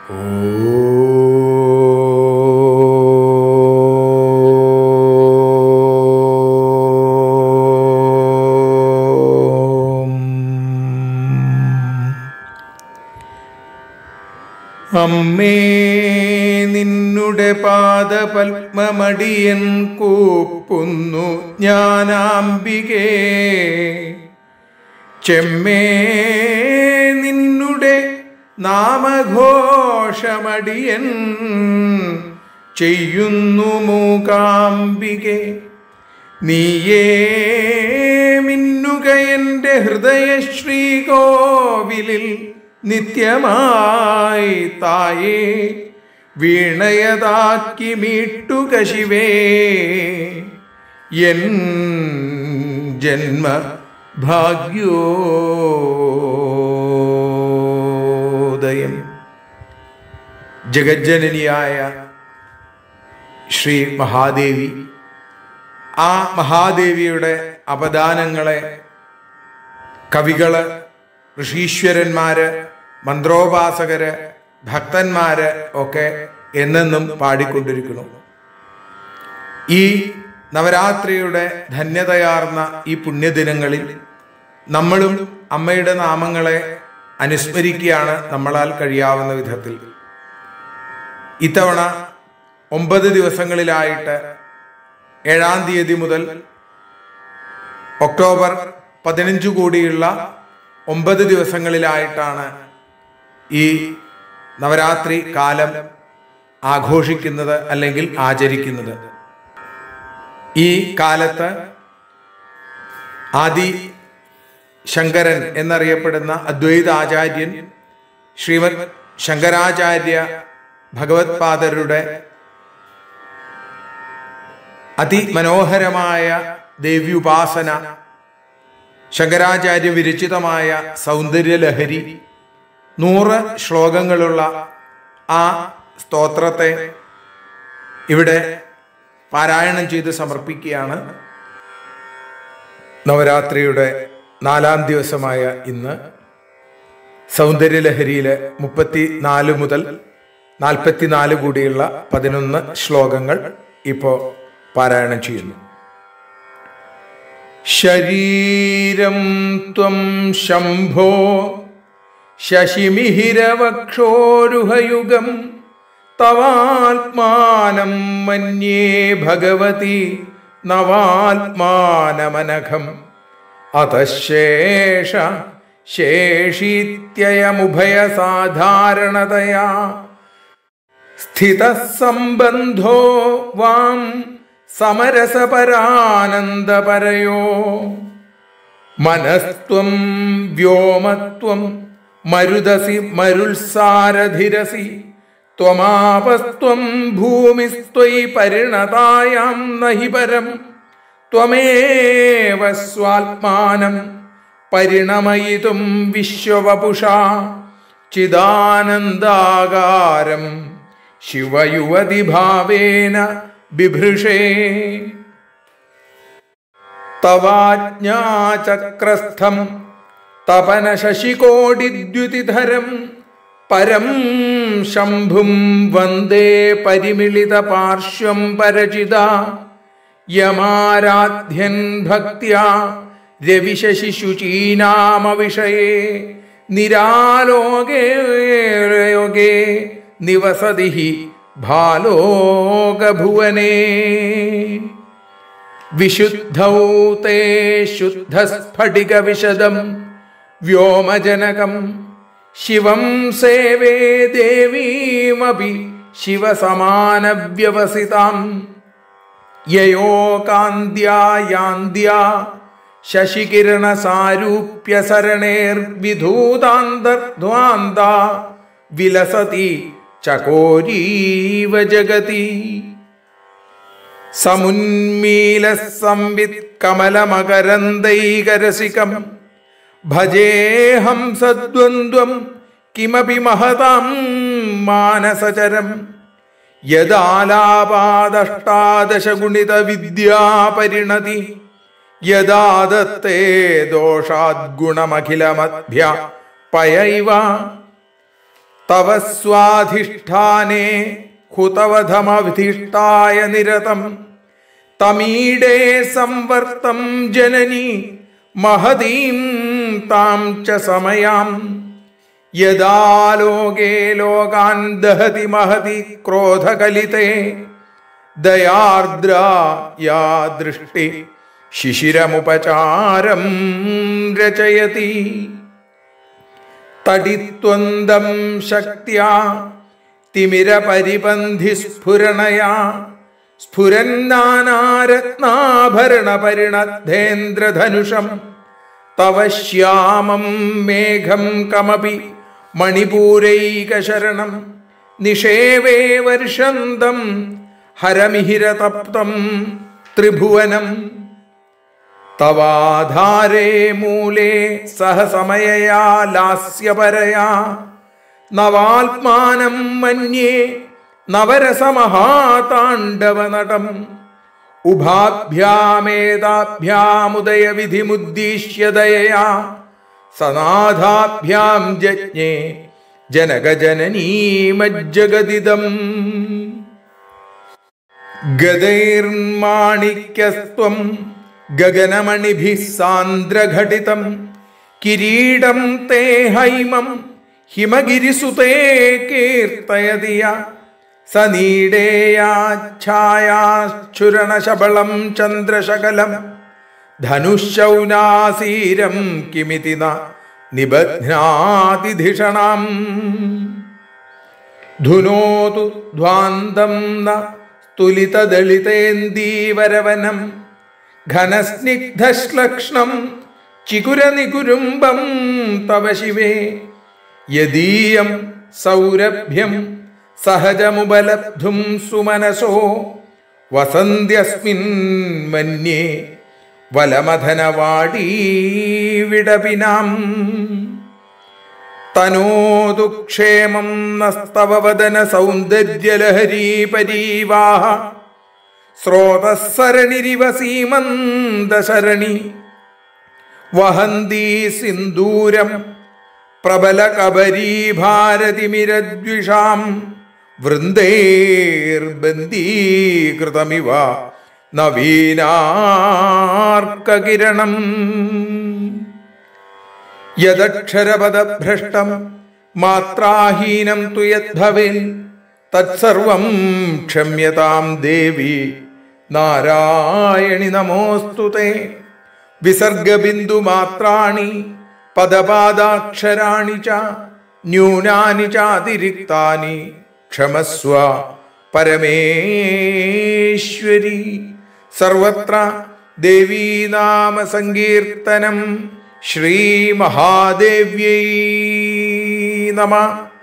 അമ്മേ നിന്നുടെ പാദപത്മമടിയൻ കൂപ്പുന്നു ജ്ഞാനാംബികേ ചെമ്മേ നിന്നുടെ നാമഘോഷമടിയൻ ചെയ്യുന്നു മൂകാംബികെ നീയേ മിന്നുക എൻ്റെ ഹൃദയ ശ്രീകോവിലിൽ നിത്യമായി തായേ വീണയതാക്കി മീട്ടുക ശിവേ എൻ ജന്മ ഭാഗ്യോദയം ജഗജ്ജനനിയായ ശ്രീ മഹാദേവി ആ മഹാദേവിയുടെ അപദാനങ്ങളെ കവികള് ഋഷീശ്വരന്മാര് മന്ത്രോപാസകര് ഭക്തന്മാര് ഒക്കെ എന്നെന്നും പാടിക്കൊണ്ടിരിക്കുന്നു ഈ നവരാത്രിയുടെ ധന്യതയാർന്ന ഈ പുണ്യദിനങ്ങളിൽ നമ്മളും അമ്മയുടെ നാമങ്ങളെ അനുസ്മരിക്കുകയാണ് നമ്മളാൽ കഴിയാവുന്ന വിധത്തിൽ ഇത്തവണ ഒമ്പത് ദിവസങ്ങളിലായിട്ട് ഏഴാം തീയതി മുതൽ ഒക്ടോബർ പതിനഞ്ചു കൂടിയുള്ള ഒമ്പത് ദിവസങ്ങളിലായിട്ടാണ് ഈ നവരാത്രി കാലം ആഘോഷിക്കുന്നത് അല്ലെങ്കിൽ ആചരിക്കുന്നത് ഈ കാലത്ത് ആദി ശങ്കരൻ എന്നറിയപ്പെടുന്ന അദ്വൈത ആചാര്യൻ ശ്രീമദ് ശങ്കരാചാര്യ ഭഗവത് പാദരുടെ അതിമനോഹരമായ ദേവ്യുപാസന ശങ്കരാചാര്യ വിരചിതമായ സൗന്ദര്യലഹരി നൂറ് ശ്ലോകങ്ങളുള്ള ആ സ്തോത്രത്തെ ഇവിടെ പാരായണം ചെയ്ത് സമർപ്പിക്കുകയാണ് നവരാത്രിയുടെ നാലാം ദിവസമായ ഇന്ന് സൗന്ദര്യലഹരിയിലെ മുപ്പത്തി നാല് മുതൽ നാൽപ്പത്തിനാല് കൂടിയുള്ള പതിനൊന്ന് ശ്ലോകങ്ങൾ ഇപ്പോൾ പാരായണം ചെയ്യുന്നു ശരീരം ത്വം ശംഭോ ശശിമിഹിരവക്ഷോരുഹയുഗം തവാത്മാനം മന്യേ ഭഗവതി നവാത്മാനമനഘം അതശേഷ ശേഷിത്യയമുഭയസാധാരണതയാ സ്ഥിതസംബന്ധോ വാം സമരസപരാനന്ദപരയോ മനസ്ത്വം വ്യോമത്വം മരുദസി മരുത്സാരധിരസി ത്വമാപസ്ത്വം ഭൂമിസ്ത്വയി പരിണതായാം നഹി പരം ത്വമേവ സ്വാത്മാനം പരിണമയിതും വിശ്വവപുഷാ ചിദാനന്ദാകാരം ശിവയുവതി ഭാവേന ബിഭൃഷേ തവാജ്ഞാചക്രസ്ഥം തപന ശശികോടിദ്യുതിധരം പരം ശംഭും വന്ദേ പരിമിളിത പാർശ്വം പരചിത യമാരാധ്യൻ ഭക്ത്യാ രവിശശിശുചീനാമവിഷയേ നിരാലോകേ യോഗേ നിവസതി ഭാലോകഭുവനേ വിശുദ്ധൗ തേ ശുദ്ധസ്ഫടിക വിശദം വ്യോമജനകം ശിവം സേവേ ദേവീമപി ശിവസമാനവ്യവസിതാം യയോ കാന്ത്യായാന്ത്യാ ശശികിരണസാരൂപ്യസരണേർവിധൂതാന്തർധ്വാന്ത വിലസതി ചകോരീവ ജഗതി സമുന്മീല സംവിത് കമലമകരന്തൈകരസികം ഭജേഹം സദ്വന്ദ്വം കിമപി മഹതാം മാനസചരം യദാലാപാദഷ്ടാദശഗുണിത വിദ്യാപരിണതി യദാ ദത്തേ ദോഷാദ്ഗുണമഖിലമധ്യ പയൈവ തവ സ്വാധിഷ്ഠാനേ ഹുതവധമധിഷ്ഠായ നിരതം തമീഡേ സംവർത്തം ജനനി മഹതീം താം ച സമയാം യദാ ലോകേ ലോകാൻ ദഹതി മഹതി ക്രോധകലിതേ ദയാർദ്ര യാ ദൃഷ്ടി ശിശിരമുപചാരം രചയതി തടിത്വന്തം ശക്തിയാ തിമിരപരിപന്ധി സ്ഫുരണയാ സ്ഫുരന്നാനാരത്നാഭരണപരിണദ്ധേന്ദ്രധനുഷം തവ ശ്യാമം മേഘം കമപി മണിപൂരൈകശരണം നിഷേവേ വർഷന്തം ഹരമിഹിരതപ്തം ത്രിഭുവനം തവാധാരേ മൂലേ സഹസമയയാ ലാസ്യപരയാ നവാത്മാനം മന്യേ നവരസമഹാതാണ്ഡവനടം ഉഭാഭ്യാമേതാഭ്യാമുദയ വിധിമുദ്ദീശ്യ ദയയാ സനാഥാഭ്യാം ജജ്ഞേ ജനകജനനീമജ്ജഗദിദം ഗതൈർമാണിക്യസ്ത്വം ഗഗനമണിഭിः സാന്ദ്രഘടിതം കിരീടം തേ ഹൈമം ഹിമഗിരിസുതേ കീർത്തയതിയ സനീടേയാച്ഛായാശ്ചുരണശബളം ചന്ദ്രശകലം ധനുശൗനാസീരം കിമിതി ന നിബധ്നാതിധിഷണാം ധുനോതു ധ്വാന്തം ന സ്തുലിതദളിതേന്ദീവരവനം ഘനസ്നിഗ്ധശ്ലക്ഷ്ണം ചികുരനികുരുംബം തവ ശിവേ യദീയം സൗരഭ്യം സഹജമുപലബ്ധും സുമനസോ വസന്ത്യസ്മിൻ മന്യേ വലമഥനവാടീ വിടപിനാം തനോതു ക്ഷേമം നസ്തവ വദന സൗന്ദര്യലഹരീ പരീവാഹ സ്രോതസ്സരണിരിവ സീമന്തശരണി വഹന്തി സിന്ദൂരം പ്രബല കബരീഭാരതിമിരദ്വിഷാം വൃന്ദേർബന്ധീകൃതമിവ നവീനാർക്കകിരണം യദക്ഷരപദഭ്രഷ്ടം മാത്രാഹീനം തു യദ്ഭവേൽ തത്സർവം ക്ഷമ്യതാം ദേവി നാരായണി നമോസ്തു തേ വിസർഗബിന്ദുമാത്രാണി പദപാദാക്ഷരാണി ച ന്യൂനാനി ചാതിരിക്താനി ക്ഷമസ്വ പരമേശ്വരി സർവത്ര ദേവീനാമ സങ്കീർത്തനം ശ്രീമഹാദേവ്യൈ നമ